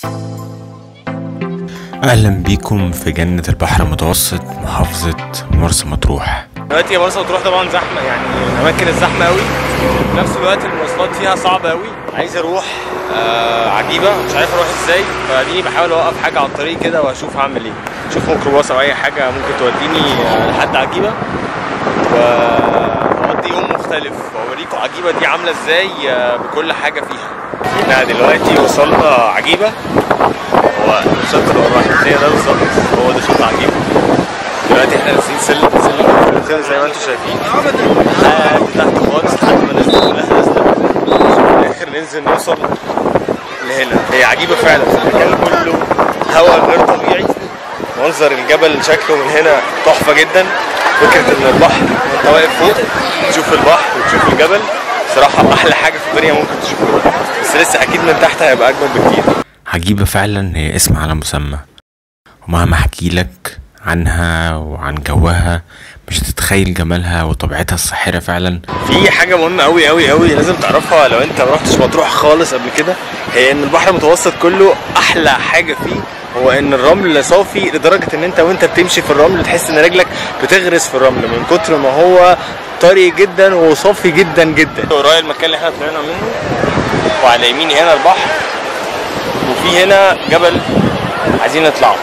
أهلا بيكم في جنة البحر المتوسط محافظة مرسى مطروح دلوقتي مرسى مطروح طبعا زحمه يعني الاماكن الزحمه قوي في نفس الوقت المواصلات فيها صعبه قوي عايز اروح آه عجيبه مش عارف اروح ازاي فاديني بحاول اوقف حاجه على الطريق كده واشوف هعمل ايه اشوف ميكروباص او اي حاجه ممكن توديني آه، لحد عجيبه واقضي يوم مختلف واوريكم عجيبه دي عامله ازاي آه، بكل حاجه فيها احنا دلوقتي وصلنا عجيبه هو شط الأرواح هي ده بالظبط هو ده شط عجيبه دلوقتي احنا نازلين سلم سلم كده زي ما انتم شايفين لحد تحت خالص لحد ما الناس دي كلها نازله في الاخر ننزل نوصل لهنا هي عجيبه فعلا المكان كله هواء غير طبيعي منظر الجبل شكله من هنا تحفه جدا فكره ان البحر انت واقف فوق تشوف البحر وتشوف الجبل صراحه احلى حاجه في الدنيا ممكن تشوفوها بس لسه اكيد من تحت هيبقى اجمل بكتير عجيبة فعلا هي اسم على مسمى ومهما احكي لك عنها وعن جوها مش هتتخيل جمالها وطبيعتها الساحرة فعلا في حاجة مهمة أوي أوي أوي لازم تعرفها لو أنت ما رحتش مطروح خالص قبل كده هي إن البحر المتوسط كله أحلى حاجة فيه هو إن الرمل صافي لدرجة إن أنت وأنت بتمشي في الرمل تحس إن رجلك بتغرس في الرمل من كتر ما هو طري جدا وصافي جدا جدا ورايا المكان اللي احنا طلعنا منه وعلى يميني هنا البحر وفي هنا جبل عايزين نطلعه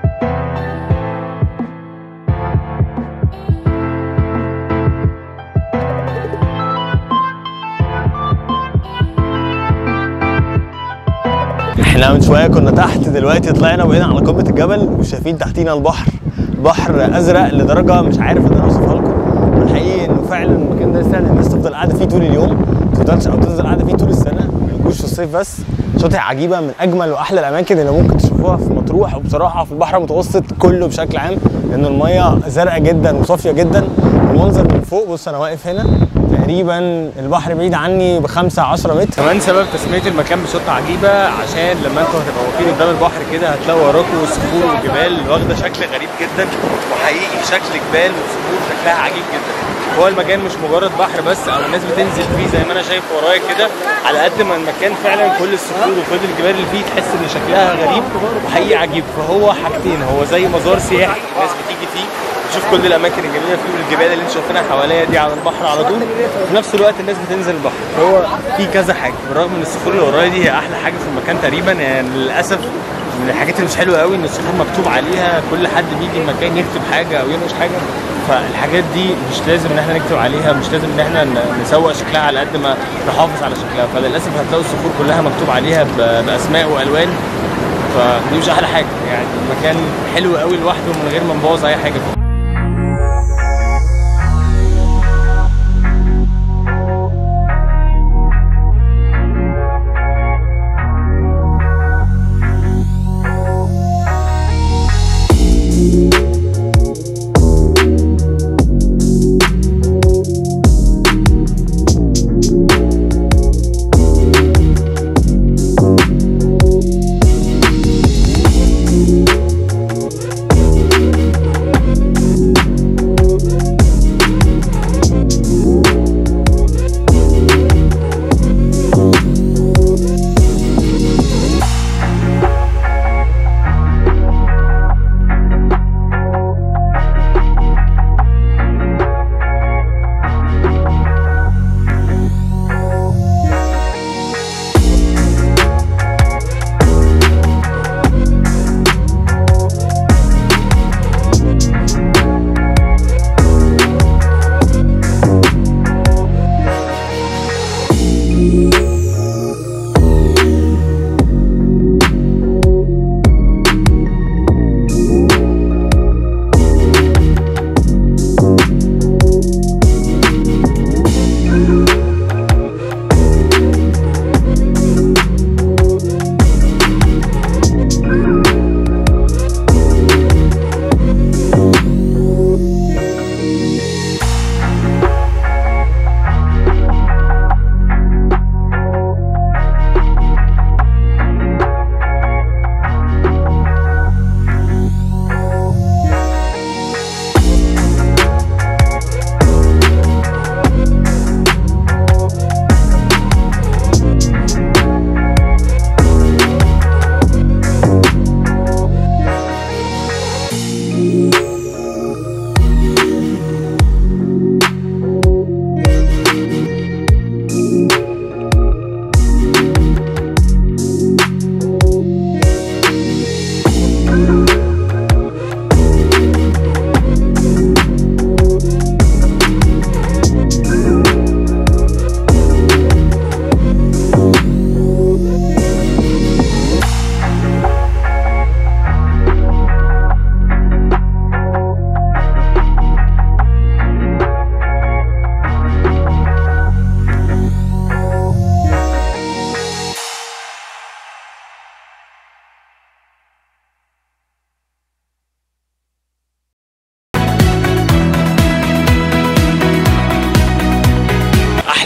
احنا من شويه كنا تحت دلوقتي طلعنا وبقينا على قمه الجبل وشايفين تحتينا البحر بحر ازرق لدرجه مش عارف ان انا اوصفها لكم والحقيقي انه فعلا المكان ده يستاهل الناس تفضل قاعده فيه طول اليوم ما تفضلش او تفضل قاعده فيه طول السنه ما يجوش في الصيف بس شاطئ عجيبه من اجمل واحلى الاماكن اللي ممكن تشوفوها في مطروح وبصراحه في البحر المتوسط كله بشكل عام لان الميه زرقاء جدا وصافيه جدا المنظر من فوق بص انا واقف هنا تقريبا البحر بعيد عني بخمسة 10 متر كمان سبب تسميه المكان بشط عجيبه عشان لما انتوا هتبقوا واقفين قدام البحر كده هتلاقوا وراكم صخور وجبال واخده شكل غريب جدا وحقيقي شكل جبال وصخور شكلها عجيب جدا هو المكان مش مجرد بحر بس او الناس بتنزل فيه زي ما انا شايف ورايا كده على قد ما المكان فعلا كل الصخور وكل الجبال اللي فيه تحس ان شكلها غريب وحقيقي عجيب فهو حاجتين هو زي مزار سياحي الناس بتيجي فيه تشوف كل الاماكن الجميله فيه والجبال اللي انت شايفينها حواليا دي على البحر على طول وفي نفس الوقت الناس بتنزل البحر فهو في كذا حاجه بالرغم ان الصخور اللي ورايا دي هي احلى حاجه في المكان تقريبا يعني للاسف من الحاجات اللي مش حلوه قوي ان الصخور مكتوب عليها كل حد بيجي المكان يكتب حاجه او ينقش حاجه فالحاجات دي مش لازم ان احنا نكتب عليها مش لازم ان احنا ن- نسوق شكلها على قد ما نحافظ على شكلها فللاسف هتلاقوا الصخور كلها مكتوب عليها ب- باسماء والوان فدي مش احلى حاجه يعني المكان حلو قوي لوحده من غير ما نبوظ اي حاجه فيه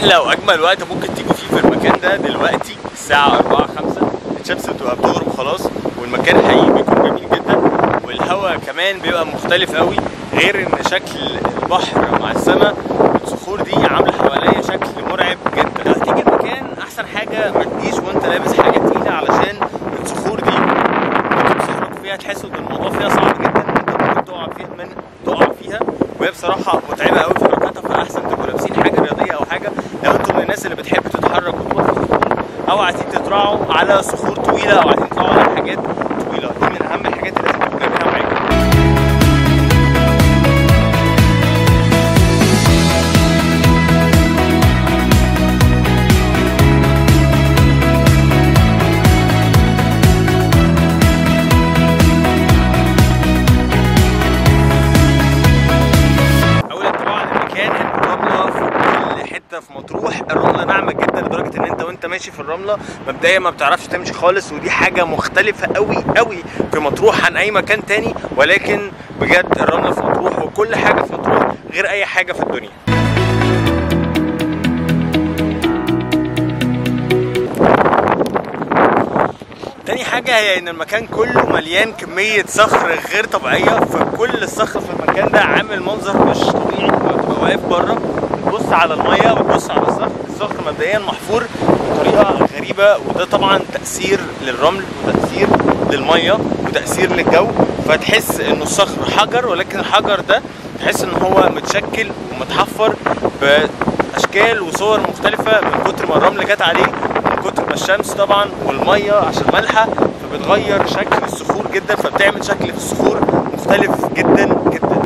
احلى واجمل وقت ممكن تيجوا فيه في المكان ده دلوقتي الساعه 4 5 الشمس بتبقى بتغرب خلاص والمكان حقيقي بيكون جميل جدا والهواء كمان بيبقى مختلف قوي غير ان شكل البحر مع السماء الصخور دي عامله حواليا شكل مرعب جدا لو هتيجي المكان احسن حاجه ما تجيش وانت لابس حاجه تقيله علشان الصخور دي ممكن تحرك فيها تحس ان الموضوع فيها صعب جدا انت ممكن تقع فيها من تقع فيها وهي بصراحه متعبه قوي في حركتها فاحسن تبقوا لابسين حاجه رياضيه او حاجه لو انتم من الناس اللي بتحب تتحرك وتروح في صخور او عايزين تطلعوا على صخور طويله او عايزين تطلعوا على حاجات طويله دي من اهم الحاجات اللي لازم تبقوا جايبينها معاكم اولا طبعا المكان الرمله في كل حته في مطروح الرمله ناعمه جدا لدرجه ان انت وانت ماشي في الرمله مبدئيا ما بتعرفش تمشي خالص ودي حاجه مختلفه قوي قوي في مطروح عن اي مكان تاني ولكن بجد الرمله في مطروح وكل حاجه في مطروح غير اي حاجه في الدنيا تاني حاجة هي إن المكان كله مليان كمية صخر غير طبيعية فكل الصخر في المكان ده عامل منظر مش طبيعي لما تبقى واقف بره بتبص على المية وتبص على الصخر الصخر مبدئيا محفور بطريقة غريبة وده طبعا تأثير للرمل وتأثير للمية وتأثير للجو فتحس إنه الصخر حجر ولكن الحجر ده تحس إن هو متشكل ومتحفر بأشكال وصور مختلفة من كتر ما الرمل جت عليه من كتر ما الشمس طبعا والميه عشان مالحه فبتغير شكل الصخور جدا فبتعمل شكل في الصخور مختلف جدا جدا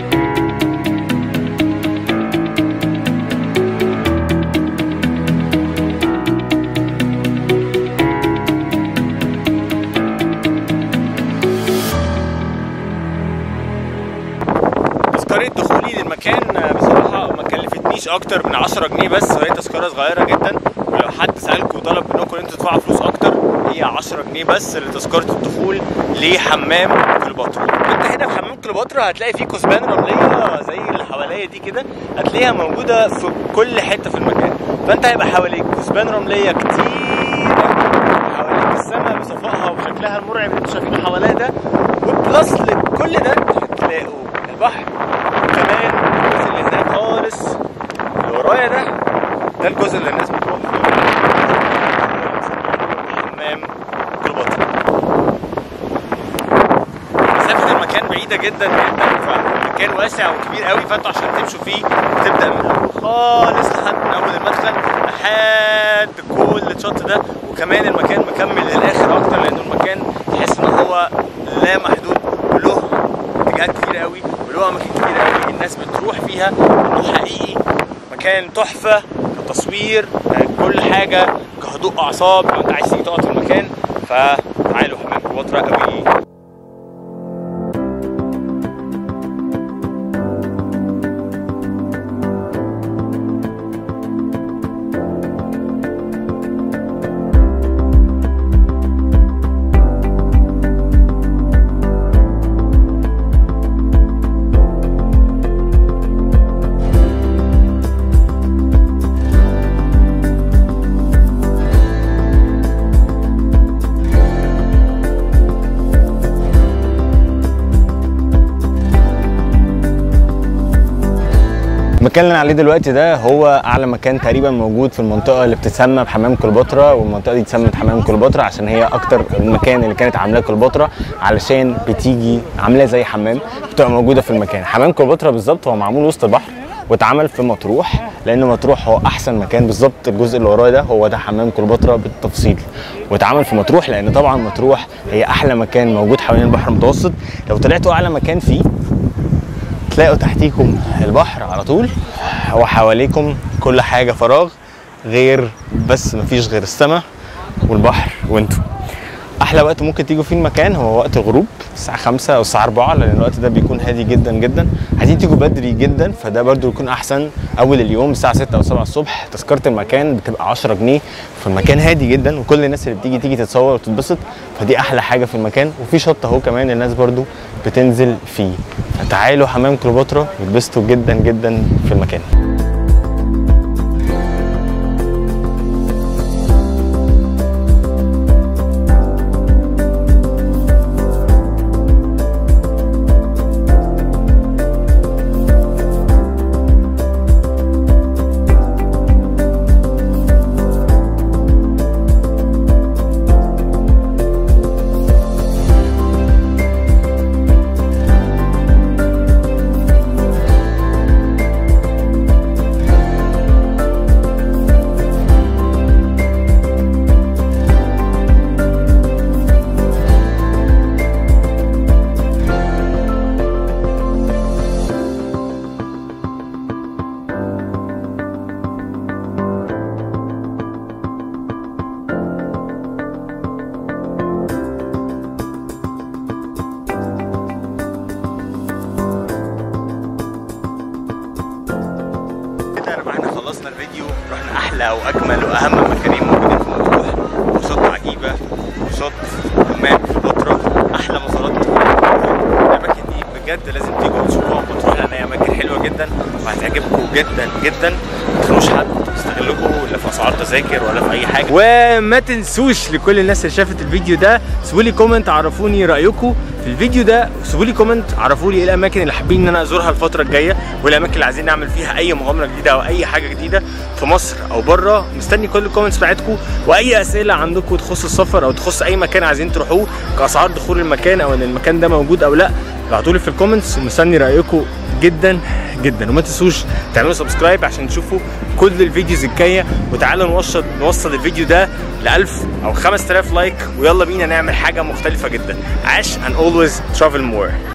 تذكرة دخولي للمكان بصراحة ما كلفتنيش أكتر من 10 جنيه بس وهي تذكرة صغيرة جدا ولو حد سألكم وطلب منكم إن انتوا تدفعوا فلوس أكتر هي 10 جنيه بس لتذكرة الدخول لحمام كليوباترا. وأنت هنا في حمام كليوباترا هتلاقي فيه كثبان رملية زي اللي حواليا دي كده هتلاقيها موجودة في كل حتة في المكان فأنت هيبقى حواليك كثبان رملية كتير حواليك السماء بصفائها وشكلها المرعب اللي انتوا شايفينه حواليا ده وبلس لكل ده هتلاقوا البحر وكمان الجزء اللي هناك خالص اللي ورايا ده ده الجزء اللي الناس بتروح فيه حمام كليوباترا مسافة المكان بعيدة جدا جدا فالمكان واسع وكبير قوي فانتوا عشان تمشوا فيه تبدأ من الأول خالص لحد من أول المدخل لحد كل الشط ده وكمان المكان مكمل للآخر أكتر لأنه المكان تحس إن هو لا محدود وله اتجاهات كتير قوي وله أماكن كتير قوي الناس بتروح فيها إنه حقيقي مكان تحفة كتصوير كل حاجة كهدوء أعصاب لو أنت عايز تيجي تقعد في المكان فتعالوا حمام كليوباترا قوي المكان اللي انا عليه دلوقتي ده هو اعلى مكان تقريبا موجود في المنطقه اللي بتتسمى بحمام كليوباترا والمنطقه دي اتسمت حمام كليوباترا عشان هي اكتر المكان اللي كانت عاملاه كليوباترا علشان بتيجي عاملاه زي حمام بتبقى موجوده في المكان حمام كليوباترا بالظبط هو معمول وسط البحر واتعمل في مطروح لان مطروح هو احسن مكان بالظبط الجزء اللي ورايا ده هو ده حمام كليوباترا بالتفصيل واتعمل في مطروح لان طبعا مطروح هي احلى مكان موجود حوالين البحر المتوسط لو طلعتوا اعلى مكان فيه تلاقوا تحتيكم البحر على طول وحواليكم كل حاجه فراغ غير بس مفيش غير السماء والبحر وانتوا احلى وقت ممكن تيجوا فيه المكان هو وقت الغروب الساعه 5 او الساعه 4 لان الوقت ده بيكون هادي جدا جدا عايزين تيجوا بدري جدا فده برضو يكون احسن اول اليوم الساعه 6 او 7 الصبح تذكره المكان بتبقى 10 جنيه فالمكان هادي جدا وكل الناس اللي بتيجي تيجي تتصور وتتبسط فدي احلى حاجه في المكان وفي شط اهو كمان الناس برضو بتنزل فيه فتعالوا حمام كليوباترا وتبسطوا جدا جدا في المكان واجمل واهم مكانين موجودين في مطروح وصوت عجيبه وصوت حمام كليوباترا احلى مزارات الاماكن دي بجد لازم تيجوا تشوفوها في مطروح لان هي اماكن حلوه جدا وهتعجبكم جدا جدا ما تخلوش حد يستغلكم لا في اسعار تذاكر ولا في اي حاجه وما تنسوش لكل الناس اللي شافت الفيديو ده سيبوا لي كومنت عرفوني رايكم في الفيديو ده سيبوا لي كومنت عرفوا لي ايه الاماكن اللي حابين ان انا ازورها الفتره الجايه والاماكن اللي عايزين نعمل فيها اي مغامره جديده او اي حاجه جديده في مصر او بره مستني كل الكومنتس بتاعتكم واي اسئله عندكم تخص السفر او تخص اي مكان عايزين تروحوه كاسعار دخول المكان او ان المكان ده موجود او لا ابعتوا لي في الكومنتس ومستني رايكم جدا جدا وما تنسوش تعملوا سبسكرايب عشان تشوفوا كل الفيديوز الجايه وتعالوا نوصل نوصل الفيديو ده ل 1000 او 5000 لايك ويلا بينا نعمل حاجه مختلفه جدا عاش and always travel more